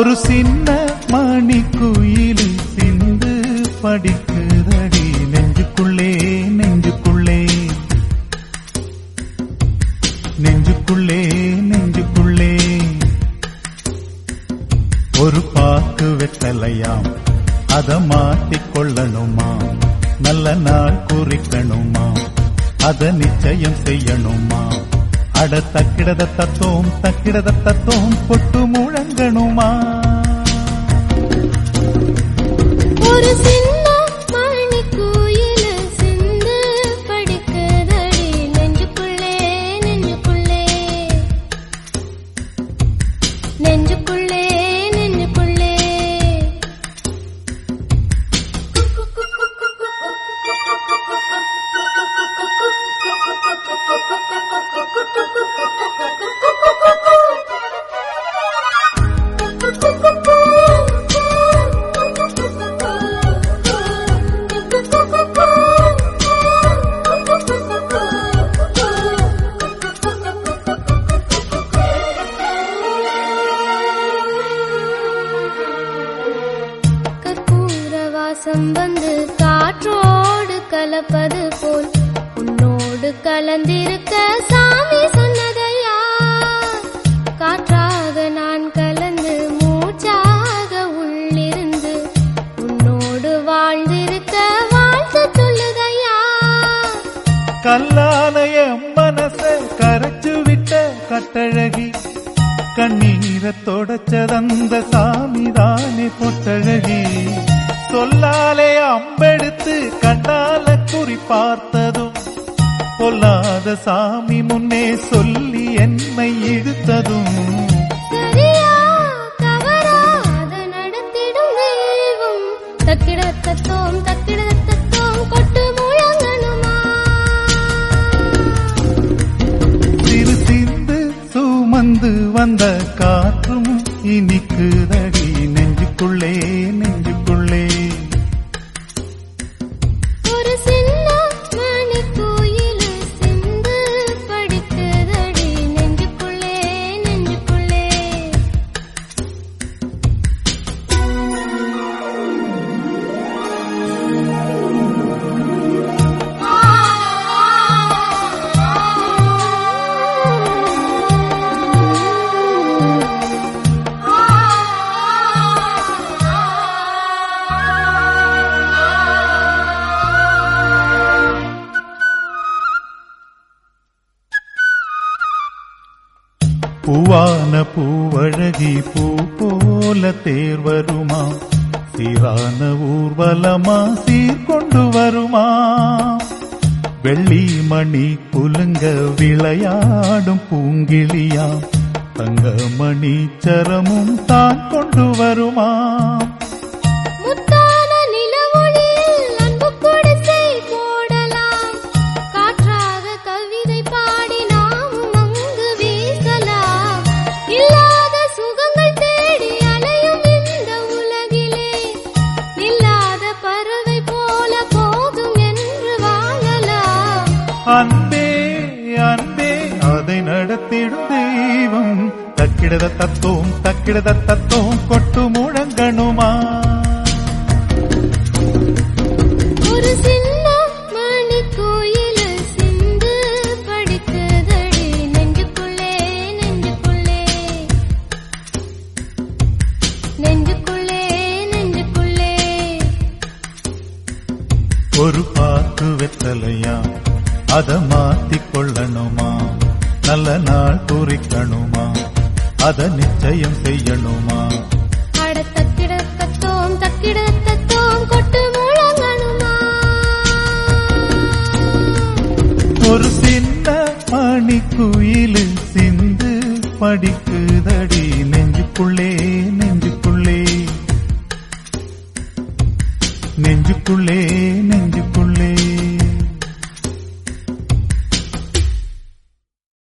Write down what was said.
ஒரு சின்ன மணி குயிலி சிந்து படிக்குதடி நெஞ்சுக்குள்ளே நெஞ்சுக்குள்ளே நெஞ்சுக்குள்ளே நெஞ்சுக்குள்ளே ஒரு பாக்கு வெத்தலையாம் அத மாட்டிக் கொள்ளணுமா நல்ல நாள் குறிக்கணுமா அத நிச்சயம் செய்யணுமா அட தக்கிடத தத்தோம் தக்கிடத தத்தோம் பொட்டு முழங்கணுமா ஒரு சின்ன மணி கோயில சிந்து படிக்குதடி நெஞ்சுக்குள்ளே நெஞ்சுக்குள்ளே நெஞ்சுக்குள்ளே நெஞ்சுக்குள்ளே கற்பூர வாசம் வந்து காற்றோடு கலப்பது போல் உன்னோடு கலந்திருக்க சாமி சொன்னதையா காற்றாக நான் கலந்து மூச்சாக உள்ளிருந்து உன்னோடு வாழ்ந்திருக்க வாழ்த்து சொல்லுதையா கல்லாலய மனச கரைச்சு விட்ட கட்டழகி கண்ணீரை தொடச்சதந்த சாமிதானே பொட்டழகி சொல்லாலே அம்பெடுத்து கண்ணால குறி பார்த்ததும் பொல்லாத சாமி முன்னே சொல்லி என்னை இழுத்ததும் சரியா தவறா அதை நடத்திடும் தெய்வம் தக்கிட தத்தோம் தக்கிட தத்தோம் கொட்டு முழங்கணுமா சிறு சிந்து சுமந்து வந்த காற்றும் இனிக்குதடி நெஞ்சுக்குள்ளே நெஞ்சுக்குள்ளே ஒரு சின்ன மணி கோயில சிந்து படிக்குதடி நெஞ்சுக்குள்ளே நெஞ்சுக்குள்ளே பூவான பூவழகி பூ போல தேர் வருமா சீரான ஊர்வலமா சீர்கொண்டு வருமா வெள்ளி மணி குலுங்க விளையாடும் பூங்கிளியா தங்க மணி சரமும் தான் கொண்டு வருமா முத்தான நிலவொளியில் அன்பு குடிசை போடலாம் காற்றாக கவிதை பாடி நாமும் அங்கு வீசலாம் இல்லாத சுகங்கள் தேடி அலையும் இந்த உலகிலே இல்லாத பறவை போல போதும் என்று வாழலாம் அன்பே அன்பே அதை நடத்திடும் தெய்வம் தக்கிடத தத்தோம் தக்கிடத தத்தோம் கொட்டு முழங்கணுமா ஒரு சின்ன மணி கோயில சிந்து படிக்குதடி நெஞ்சுக்குள்ளே நெஞ்சுக்குள்ளே நெஞ்சுக்குள்ளே நெஞ்சுக்குள்ளே ஒரு பாக்கு வெத்தலையா அத மாத்திக் கொள்ளணுமா நல்ல நாள் குறிக்கணுமா அத நிச்சயம் செய்யணுமா அட தக்கிட தத்தோம் தக்கிட தத்தோம் கொட்டு முழங்கணுமா ஒரு சின்ன மணி குயிலு சிந்து படிக்குதடி நெஞ்சுக்குள்ளே நெஞ்சுக்குள்ளே நெஞ்சுக்குள்ளே நெஞ்சு